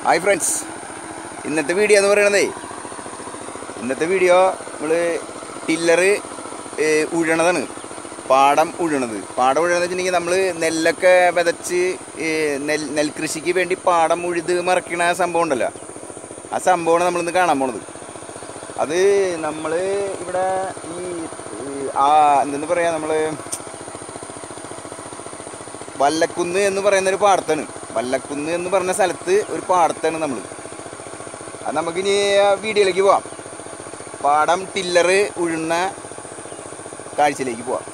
hi friends ഇന്നത്തെ video എന്ന് പറയണതേ ഇന്നത്തെ വീഡിയോ നമ്മൾ ടില്ലറ് ഉഴണതാണ് പാടം ഉഴണത് പാടം ഉഴണെന്ന് വെച്ചിട്ടുണ്ടെങ്കിൽ നമ്മൾ നെല്ലൊക്കെ വിതച്ച് ഏ, നെൽ നെൽകൃഷിക്ക് വേണ്ടി പാടം ഉഴുത് മറക്കണ ആ സംഭവം ഉണ്ടല്ലോ ആ സംഭവമാണ് നമ്മളിന്ന് കാണാൻ പോണത് അത് നമ്മൾ ഇവിടെ ഈ ഈ ആ എന്തെന്ന് പറയാ നമ്മൾ വല്ലക്കുന്ന് എന്ന് പറയുന്ന ഒരു പാടത്താണ് വല്ലക്കുന്ന് എന്ന് പറഞ്ഞ സ്ഥലത്ത് ഒരു പാടത്താണ് നമ്മൾ അത് നമുക്കിനി ആ വീഡിയോയിലേക്ക് പോവാം പാടം ടില്ലറ് ഉഴുന്ന കാഴ്ചയിലേക്ക് പോവാം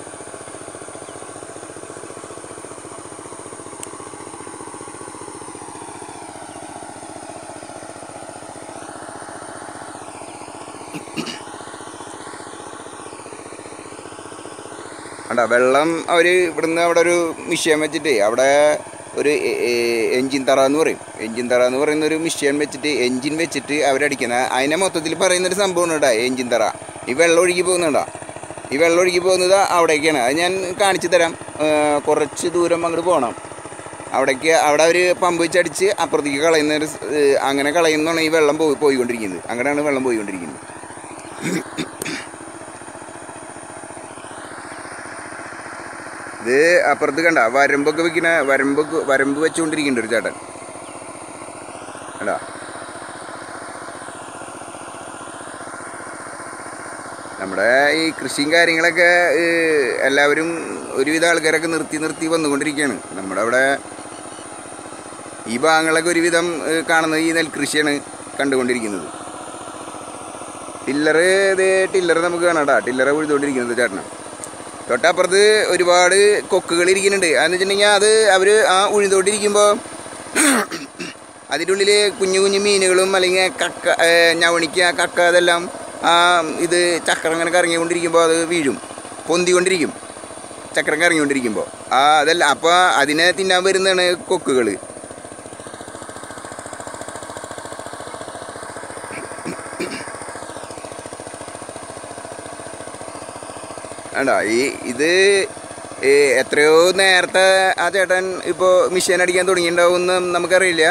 കണ്ട വെള്ളം അവർ ഇവിടുന്ന് അവിടെ ഒരു മിഷ്യൻ വെച്ചിട്ട് അവിടെ ഒരു എൻജിൻ തറ എന്ന് പറയും എൻജിൻ തറ എന്ന് പറയുന്ന ഒരു മിഷ്യൻ വെച്ചിട്ട് എൻജിൻ വെച്ചിട്ട് അവരടിക്കുന്ന അതിനെ മൊത്തത്തിൽ പറയുന്നൊരു സംഭവമാണ് കേട്ടോ എൻജിൻ തറ ഈ വെള്ളം ഒഴുകി പോകുന്നുണ്ടോ ഈ വെള്ളം ഒഴുകി പോകുന്നത് അവിടേക്കാണ് അത് ഞാൻ കാണിച്ചു തരാം ആ, കുറച്ച് ദൂരം അങ്ങോട്ട് പോകണം അവിടേക്ക് അവിടെ അവർ പമ്പ് വെച്ചടിച്ച് അപ്പുറത്തേക്ക് കളയുന്ന ഒരു സ്- ഏ, അങ്ങനെ കളയുന്നതാണ് ഈ വെള്ളം പോയി പോയിക്കൊണ്ടിരിക്കുന്നത് അങ്ങനെയാണ് വെള്ളം പോയിക്കൊണ്ടിരിക്കുന്നത് ഇത് അപ്പുറത്ത് കണ്ട വരമ്പൊക്കെ വെക്കണ വരമ്പൊക്കെ വരമ്പ് വെച്ചുകൊണ്ടിരിക്കുന്നുണ്ട് ഒരു ചേട്ടൻ കണ്ടാ നമ്മുടെ ഈ കൃഷിയും കാര്യങ്ങളൊക്കെ ഏ, എല്ലാവരും ഒരുവിധ ആൾക്കാരൊക്കെ നിർത്തി നിർത്തി വന്നുകൊണ്ടിരിക്കുകയാണ് നമ്മുടെ അവിടെ ഈ ഭാഗങ്ങളൊക്കെ ഒരുവിധം ഏ, കാണുന്നത് ഈ നെൽകൃഷിയാണ് കണ്ടുകൊണ്ടിരിക്കുന്നത് ടില്ലറ് ഇത് ടില്ലറ് നമുക്ക് കാണാം ടില്ലറെ ഉഴുതുകൊണ്ടിരിക്കുന്നത് ചേട്ടനാ തൊട്ടപ്പുറത്ത് ഒരുപാട് കൊക്കുകൾ ഇരിക്കുന്നുണ്ട് അതെന്ന് വെച്ചിട്ടുണ്ടെങ്കിൽ അത് അവർ ആ ഉഴുതോണ്ടിരിക്കുമ്പോൾ അതിൻ്റെ ഉള്ളിൽ കുഞ്ഞു കുഞ്ഞു മീനുകളും അല്ലെങ്കിൽ കക്ക ഏ, ഞവണിക്ക കക്ക അതെല്ലാം ആ ഇത് ചക്രം ഇങ്ങനെ കറങ്ങിക്കൊണ്ടിരിക്കുമ്പോൾ അത് വീഴും പൊന്തിക്കൊണ്ടിരിക്കും ചക്രം കറങ്ങിക്കൊണ്ടിരിക്കുമ്പോൾ ആ അതല്ല അപ്പോൾ അതിനെ തിന്നാൻ വരുന്നതാണ് കൊക്കുകൾ വേണ്ട ഈ ഇത് ഈ എത്രയോ നേരത്തെ ആ ചേട്ടൻ ഇപ്പോൾ മിഷീൻ അടിക്കാൻ തുടങ്ങിയിട്ടുണ്ടാവുമെന്ന് നമുക്കറിയില്ല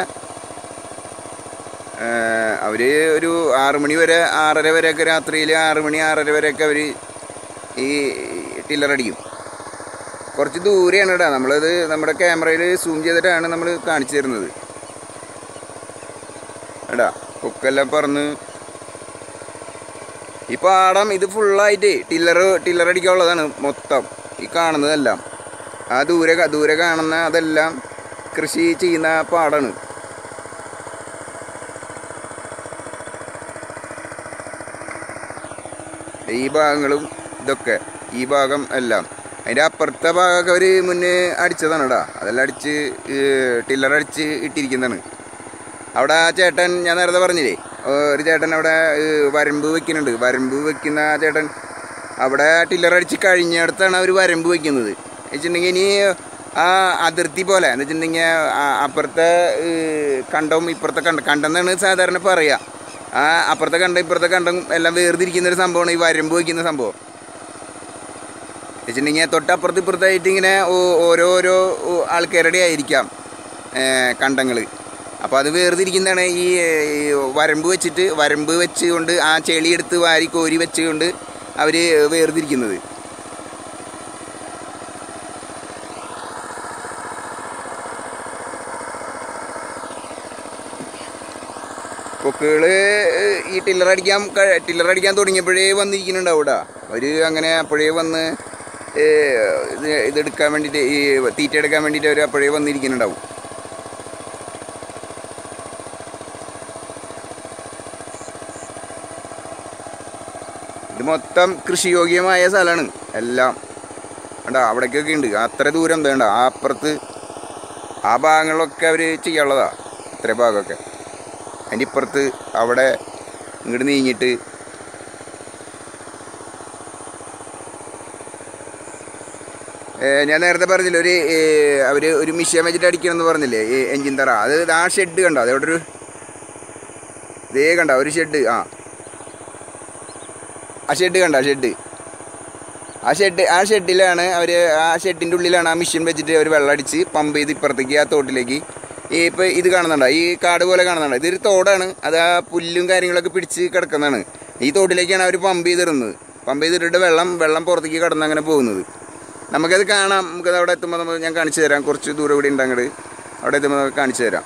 അവർ ഒരു ആറ് മണി വരെ ആറര വരെയൊക്കെ രാത്രിയിൽ ആറ് മണി ആറര വരെയൊക്കെ അവർ ഈ ടില്ലർ അടിക്കും കുറച്ച് ദൂരെയാണ് കേട്ടോ നമ്മളത് നമ്മുടെ ക്യാമറയിൽ സൂം ചെയ്തിട്ടാണ് നമ്മൾ കാണിച്ചു തരുന്നത് എടാ കൊക്കെല്ലാം പറന്ന് ഈ പാടം ഇത് ഫുള്ളായിട്ട് ടില്ലർ ടില്ലർ അടിക്കാനുള്ളതാണ് മൊത്തം ഈ കാണുന്നതെല്ലാം ആ ദൂരെ ക- ദൂരെ കാണുന്ന അതെല്ലാം കൃഷി ചെയ്യുന്ന പാടാണ് ഈ ഭാഗങ്ങളും ഇതൊക്കെ ഈ ഭാഗം എല്ലാം അതിൻ്റെ അപ്പുറത്തെ ഭാഗമൊക്കെ അവർ മുന്നേ അടിച്ചതാണ് കേട്ടോ അതെല്ലാം അടിച്ച് ടില്ലർ അടിച്ച് ഇട്ടിരിക്കുന്നതാണ് അവിടെ ആ ചേട്ടൻ ഞാൻ നേരത്തെ പറഞ്ഞില്ലേ ഏ, ഒരു ചേട്ടൻ അവിടെ ഏ, വരമ്പ് വെക്കുന്നുണ്ട് വരമ്പ് വെക്കുന്ന ആ ചേട്ടൻ അവിടെ ടില്ലർ അടിച്ച് കഴിഞ്ഞിടത്താണ് അവർ വരമ്പ് വെക്കുന്നത് വെച്ചിട്ടുണ്ടെങ്കിൽ ഇനി ആ അതിർത്തി പോലെ എന്ന് വെച്ചിട്ടുണ്ടെങ്കിൽ ആ അപ്പുറത്തെ ഏ, കണ്ടവും ഇപ്പുറത്തെ കണ്ട കണ്ടെന്നാണ് സാധാരണ പറയുക ആ അപ്പുറത്തെ കണ്ടം ഇപ്പുറത്തെ കണ്ടം എല്ലാം വേർതിരിക്കുന്ന ഒരു സംഭവമാണ് ഈ വരമ്പ് വയ്ക്കുന്ന സംഭവം വെച്ചിട്ടുണ്ടെങ്കിൽ തൊട്ടപ്പുറത്ത് ഇപ്പുറത്തായിട്ട് ഇങ്ങനെ ഓ- ഓരോരോ ഓ- ആൾക്കാരുടെ ആയിരിക്കാം കണ്ടങ്ങൾ അപ്പോൾ അത് വേർതിരിക്കുന്നതാണ് ഈ ഈ വരമ്പ് വെച്ചിട്ട് വരമ്പ് വെച്ചുകൊണ്ട് ആ ചെളി എടുത്ത് വാരി കോരി വെച്ചുകൊണ്ട് അവർ വേർതിരിക്കുന്നത് കൊക്കുകൾ ഈ ടില്ലർ അടിക്കാൻ ക- ടില്ലർ അടിക്കാൻ തുടങ്ങിയപ്പോഴേ വന്നിരിക്കുന്നുണ്ടാവും ഇവിടെ അവർ അങ്ങനെ അപ്പോഴേ വന്ന് ഏ, ഇത് ഇതെടുക്കാൻ വേണ്ടിയിട്ട് ഈ തീറ്റ എടുക്കാൻ വേണ്ടിയിട്ട് അവർ അപ്പോഴേ വന്നിരിക്കുന്നുണ്ടാവും ഇത് മൊത്തം കൃഷിയോഗ്യമായ സ്ഥലമാണ് എല്ലാം വേണ്ട അവിടേക്കൊക്കെ ഉണ്ട് അത്ര ദൂരം വേണ്ട ആ അപ്പുറത്ത് ആ ഭാഗങ്ങളിലൊക്കെ അവർ ചെയ്യാനുള്ളതാ ഇത്ര ഭാഗമൊക്കെ അതിൻ്റെ ഇപ്പുറത്ത് അവിടെ ഇങ്ങോട്ട് നീങ്ങിയിട്ട് ഏ, ഞാൻ നേരത്തെ പറഞ്ഞില്ലേ ഒരു അവർ ഒരു മിഷ്യൻ വെച്ചിട്ട് അടിക്കണമെന്ന് പറഞ്ഞില്ലേ ഈ എൻജിൻ തറ അത് ആ ഷെഡ് കണ്ടോ അതവിടെ ഒരു ഇതേ കണ്ട ഒരു ഷെഡ് ആ ആ ഷെഡ് കണ്ട ഷെഡ് ആ ഷെഡ് ആ ഷെഡിലാണ് അവർ ആ ഷെഡിൻ്റെ ഉള്ളിലാണ് ആ മെഷീൻ വെച്ചിട്ട് അവർ വെള്ളം അടിച്ച് പമ്പ് ചെയ്ത് ഇപ്പുറത്തേക്ക് ആ തോട്ടിലേക്ക് ഈ ഇപ്പം ഇത് കാണുന്നുണ്ടോ ഈ കാട് പോലെ കാണുന്നുണ്ടോ ഇതൊരു തോടാണ് അത് ആ പുല്ലും കാര്യങ്ങളൊക്കെ പിടിച്ച് കിടക്കുന്നതാണ് ഈ തോട്ടിലേക്കാണ് അവർ പമ്പ് ചെയ്തിരുന്നത് പമ്പ് ചെയ്തിട്ടിട്ട് വെള്ളം വെള്ളം പുറത്തേക്ക് കടന്ന് അങ്ങനെ പോകുന്നത് നമുക്കത് കാണാം നമുക്കത് അവിടെ എത്തുമ്പോൾ നമ്മൾ ഞാൻ കാണിച്ചു തരാം കുറച്ച് ദൂരം കൂടി ഉണ്ട് അങ്ങോട്ട് അവിടെ എത്തുമ്പോൾ നമുക്ക് കാണിച്ചു തരാം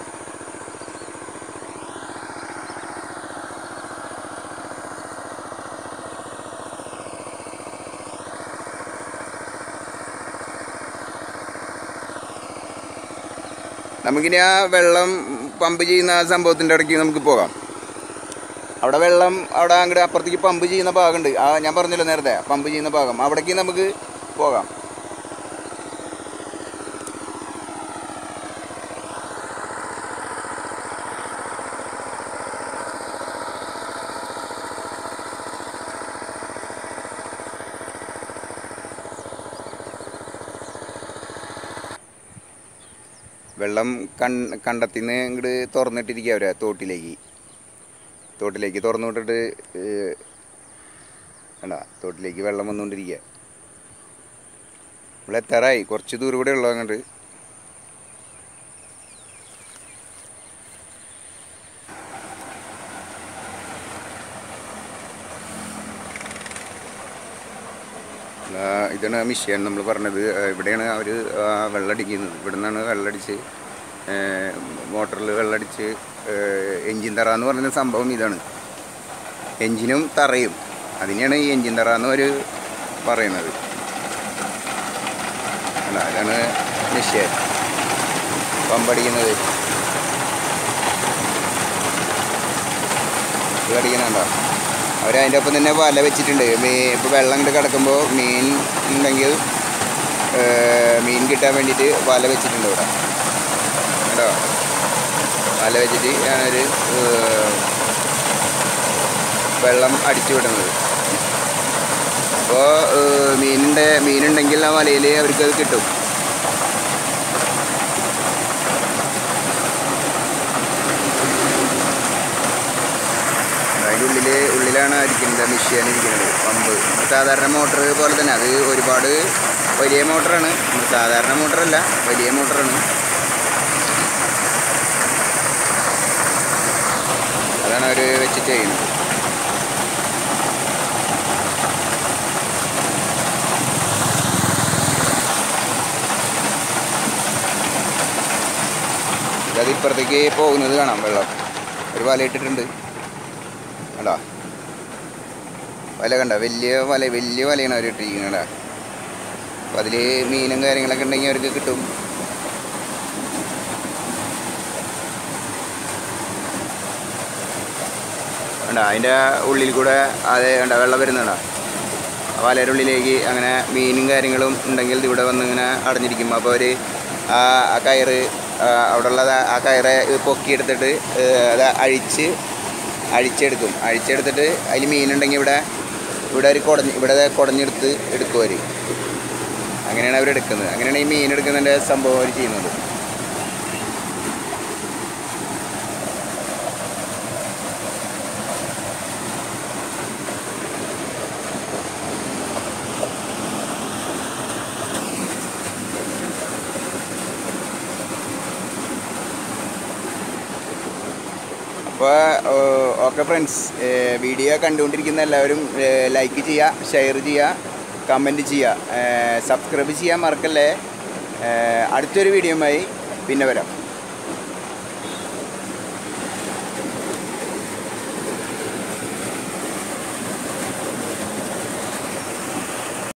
നമുക്കിനി ആ വെള്ളം പമ്പ് ചെയ്യുന്ന ആ സംഭവത്തിൻ്റെ ഇടയ്ക്ക് നമുക്ക് പോകാം അവിടെ വെള്ളം അവിടെ അങ്ങോട്ട് അപ്പുറത്തേക്ക് പമ്പ് ചെയ്യുന്ന ഭാഗമുണ്ട് ആ ഞാൻ പറഞ്ഞല്ലോ നേരത്തെ പമ്പ് ചെയ്യുന്ന ഭാഗം അവിടേക്ക് നമുക്ക് പോകാം വെള്ളം കൺ കണ്ടത്തിന്ന് ഇങ്ങോട്ട് തുറന്നിട്ടിരിക്കുക അവരെ തോട്ടിലേക്ക് തോട്ടിലേക്ക് തുറന്നു വിട്ടിട്ട് കണ്ട തോട്ടിലേക്ക് വെള്ളം വന്നുകൊണ്ടിരിക്കുക ഇവിടെ എത്താറായി കുറച്ച് ദൂരം കൂടെ ഉള്ളു അങ്ങോട്ട് ആ, ഇതാണ് മിഷ്യൻ നമ്മൾ പറഞ്ഞത് ആ, ഇവിടെയാണ് അവർ വെള്ളം അടിക്കുന്നത് ഇവിടെ നിന്നാണ് വെള്ളമടിച്ച് മോട്ടറിൽ വെള്ളമടിച്ച് എൻജിൻ തറ എന്ന് പറയുന്ന സംഭവം ഇതാണ് എൻജിനും തറയും അതിനെയാണ് ഈ എൻജിൻ തറ എന്ന് അവർ പറയുന്നത് അല്ല അതാണ് മിഷ്യൻ പമ്പടിക്കുന്നത് ഇത് അടിക്കുന്നുണ്ടോ അവരതിൻ്റെ ഒപ്പം തന്നെ വല വെച്ചിട്ടുണ്ട് മീ ഇപ്പോൾ വെള്ളം ഇങ്ങോട്ട് കിടക്കുമ്പോൾ മീൻ ഉണ്ടെങ്കിൽ ഏർ, മീൻ കിട്ടാൻ വേണ്ടിയിട്ട് വല വെച്ചിട്ടുണ്ട് ഇവിടെ കേട്ടോ വല വെച്ചിട്ട് ഞാനൊരു ഏർ, വെള്ളം അടിച്ചു വിടുന്നത് അപ്പോൾ മീനിൻ്റെ മീനുണ്ടെങ്കിൽ ആ വലയിൽ അവർക്ക് അത് കിട്ടും അതിൻ്റെ ഉള്ളിൽ ഉള്ളിലാണ് ഇരിക്കുന്നത് മെഷീൻ ഇരിക്കുന്നത് പമ്പ് സാധാരണ മോട്ടർ പോലെ തന്നെ അത് ഒരുപാട് വലിയ മോട്ടറാണ് സാധാരണ മോട്ടറല്ല വലിയ മോട്ടറാണ് അതാണ് അവർ വെച്ച് ചെയ്യുന്നത് അത് ഇപ്പുറത്തേക്ക് പോകുന്നത് കാണാം വെള്ളം ഒരു വല ഇട്ടിട്ടുണ്ട് കണ്ടോ വല കണ്ട വലിയ വല വലിയ വലയാണ് അവർ ഇട്ടിരിക്കുന്നത് കേട്ടോ അപ്പം അതിൽ മീനും കാര്യങ്ങളൊക്കെ ഉണ്ടെങ്കിൽ അവർക്ക് കിട്ടും കണ്ട അതിൻ്റെ ഉള്ളിൽ കൂടെ അത് കണ്ട വെള്ളം വരുന്നുണ്ടോ ആ വലയുടെ ഉള്ളിലേക്ക് അങ്ങനെ മീനും കാര്യങ്ങളും ഉണ്ടെങ്കിൽ ഇത് ഇവിടെ വന്ന് ഇങ്ങനെ അടഞ്ഞിരിക്കും അപ്പോൾ അവർ ആ ആ കയറ് ആ, അവിടെയുള്ള ആ- ആ കയറ് പൊക്കിയെടുത്തിട്ട് ഏ, അത് അഴിച്ച് അഴിച്ചെടുക്കും അഴിച്ചെടുത്തിട്ട് അതിൽ മീനുണ്ടെങ്കിൽ ഇവിടെ ഇവിടെ ഒരു കുടഞ്ഞ് ഇവിടെ കുടഞ്ഞെടുത്ത് എടുക്കും അവർ അങ്ങനെയാണ് അവർ എടുക്കുന്നത് അങ്ങനെയാണ് ഈ മീൻ എടുക്കുന്നതിൻ്റെ സംഭവം അവർ ചെയ്യുന്നത് അപ്പോൾ ഓക്കെ ഫ്രണ്ട്സ് വീഡിയോ കണ്ടുകൊണ്ടിരിക്കുന്ന എല്ലാവരും ലൈക്ക് ചെയ്യുക ഷെയർ ചെയ്യുക കമൻറ്റ് ചെയ്യുക സബ്സ്ക്രൈബ് ചെയ്യാൻ മറക്കല്ലേ ഏഹ് അടുത്തൊരു വീഡിയോയുമായി പിന്നെ വരാം